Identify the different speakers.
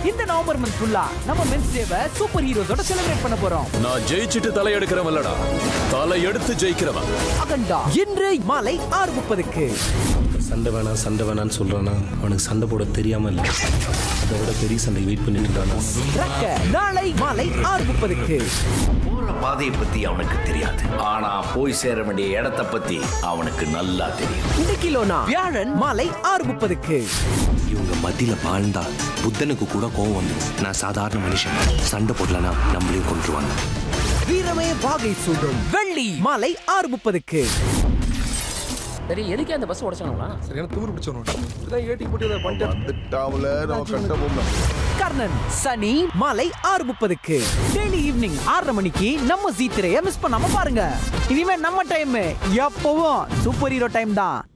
Speaker 1: இந்த November month ஃபுல்லா நம்ம மென்ஸ் டேவை சூப்பர் ஹீரோஸோட செலிப்ரேட் பண்ண போறோம்
Speaker 2: நான் ஜெயிச்சிட்டு தலையெடுக்கிறவன்லடா தலை எடுத்து ஜெயிக்கிறவன்
Speaker 1: அகண்டா இன்று மாலை ஆறு முப்பதுக்கு
Speaker 3: சண்டை வேணாம் சண்டை வேணாம்னு சொல்றானா அவனுக்கு சண்டை போட தெரியாம இல்லை அதை விட பெரிய சண்டை வெயிட் பண்ணிட்டு இருக்கானா
Speaker 1: ரக்க நாளை மாலை ஆறு முப்பதுக்கு
Speaker 4: போற பாதையை பத்தி அவனுக்கு தெரியாது ஆனா போய் சேர வேண்டிய இடத்தை பத்தி அவனுக்கு நல்லா தெரியும்
Speaker 1: இன்னைக்கு லோனா வியாழன் மாலை ஆறு முப்பதுக்கு
Speaker 5: இவங்க மத்தியில வாழ்ந்தா புத்தனுக்கு கூட கோவம் வந்து நான் சாதாரண மனுஷன் சண்டை போடலனா நம்மளையும் கொண்டுருவாங்க
Speaker 1: வீரமே வாகை சூடும் வெள்ளி மாலை ஆறு முப்பதுக்கு
Speaker 6: சரி எதுக்கு அந்த பஸ் உடைச்சாங்களா
Speaker 7: சரியான தூர் பிடிச்சவனோட இப்படிதான் ஏட்டி போட்டு இதை பண்ணிட்டு
Speaker 8: வந்துட்டாவுல நம்ம கட்ட போகணும்
Speaker 1: கர்ணன் சனி மாலை ஆறு முப்பதுக்கு டெய்லி ஈவினிங் ஆறரை மணிக்கு நம்ம ஜீ திரைய மிஸ் பண்ணாம பாருங்க இனிமே நம்ம டைம் எப்பவும் சூப்பர் ஹீரோ டைம் தான்